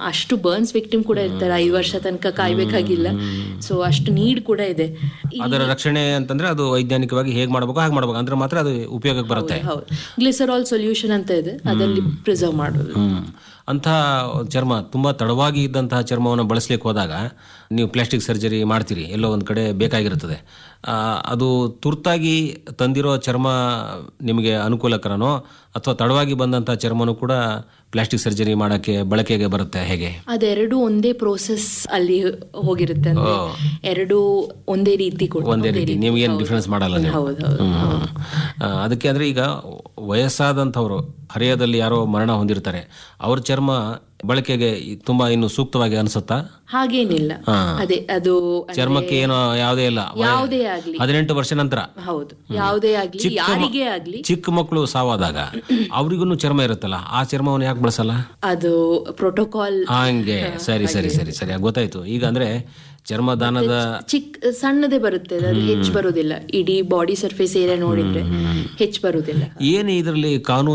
ಅಷ್ಟು burns victim ಕೂಡ ಇರ್ತಾರೆ ಐದು ವರ್ಷ ತನಕ ಕಾಯ್ಬೇಕಾಗಿಲ್ಲ ಸೊ ಅಷ್ಟು ನೀಡ್ ಕೂಡ ಇದೆ ಅದರ ರಕ್ಷಣೆ ಅಂತಂದ್ರೆ ಅದು ವೈಜ್ಞಾನಿಕವಾಗಿ ಹೇಗೆ ಮಾಡಬೇಕು ಹಾಗೆ ಮಾಡಬೇಕು ಅಂದ್ರೆ ಮಾತ್ರ ಅದು ಉಪಯೋಗಕ್ಕೆ ಬರುತ್ತೆ ಹೌದು ಗ್ಲಿಸರಾಲ್ ಸೊಲ್ಯೂಷನ್ ಅಂತ ಇದೆ ಅದರಲ್ಲಿ ಪ್ರಿಸರ್ವ್ ಮಾಡೋದು ಹ್ಮ್ ಅಂತಹ ಚರ್ಮ ತುಂಬಾ ತಡವಾಗಿ ಇದ್ದಂತಹ ಚರ್ಮವನ್ನು ಬಳಸಲಿಕ್ಕೆ ಹೋದಾಗ ನೀವು ಪ್ಲಾಸ್ಟಿಕ್ ಸರ್ಜರಿ ಮಾಡ್ತೀರಿ ಎಲ್ಲೋ ಒಂದು ಕಡೆ ಬೇಕಾಗಿರುತ್ತದೆ ಆ, ಅದು ತುರ್ತಾಗಿ ತಂದಿರೋ ಚರ್ಮ ನಿಮಗೆ ಅನುಕೂಲಕರನೋ ಅಥವಾ ತಡವಾಗಿ ಬಂದಂತಹ ಚರ್ಮನೂ ಕೂಡ ಪ್ಲಾಸ್ಟಿಕ್ ಸರ್ಜರಿ ಮಾಡೋಕ್ಕೆ ಬಳಕೆಗೆ ಬರುತ್ತೆ ಹೇಗೆ ಅದೆರಡು ಒಂದೇ ಪ್ರೋಸೆಸ್ ಅಲ್ಲಿ ಹೋಗಿರುತ್ತೆ ಅಂದ್ರೆ ಎರಡು ಒಂದೇ ರೀತಿ ಕೂಡ ಒಂದೇ ರೀತಿ ನಿಮಗೇನು ಡಿಫ್ರೆನ್ಸ್ ಮಾಡಲ್ಲ ನೀವು ಹೌದು ಹೌದು ಹ್ಮ್. ಆ, ಅದಕ್ಕೆ ಅಂದ್ರೆ ಈಗ ವಯಸ್ಸಾದಂಥವ್ರು ಹರೆಯದಲ್ಲಿ ಯಾರೋ ಮರಣ ಹೊಂದಿರ್ತಾರೆ ಅವ್ರ ಚರ್ಮ ಬಳಕೆಗೆ ತುಂಬಾ ಇನ್ನು ಸೂಕ್ತವಾಗಿ ಅನಿಸುತ್ತಾ ಹಾಗೇನಿಲ್ಲ ಹಾ. ಅದೇ ಅದು ಚರ್ಮಕ್ಕೆ ಏನೋ ಯಾವುದೇ ಇಲ್ಲ ಯಾವುದೇ ಆಗ್ಲಿ ಹದಿನೆಂಟು ವರ್ಷ ನಂತರ ಹೌದು ಯಾವುದೇ ಆಗ್ಲಿ ಯಾರಿಗೇ ಆಗ್ಲಿ ಚಿಕ್ಕ ಮಕ್ಕಳು ಸಾವಾದಾಗ ಅವ್ರಿಗೂ ಚರ್ಮ ಇರುತ್ತಲ್ಲ ಆ ಚರ್ಮವನ್ನು ಯಾಕೆ ಬಳಸಲ್ಲ ಅದು ಪ್ರೋಟೋಕಾಲ್ ಹಂಗೆ ಸರಿ ಸರಿ ಸರಿ ಸರಿ ಗೊತ್ತಾಯ್ತು ಈಗ ಅಂದ್ರೆ ಚರ್ಮದಾನದ ಚಿಕ್ಕ ಸಣ್ಣದೇ ಬರುತ್ತೆ ಅದು ಹೆಚ್ಚು ಬರುದಿಲ್ಲ ಇಡೀ ಬಾಡಿ ಸರ್ಫೇಸ್ ಏರಿಯಾ ನೋಡಿದ್ರೆ ಹೆಚ್ಚು ಬರುದಿಲ್ಲ ಏನು ಇದರಲ್ಲಿ ಕಾನೂನು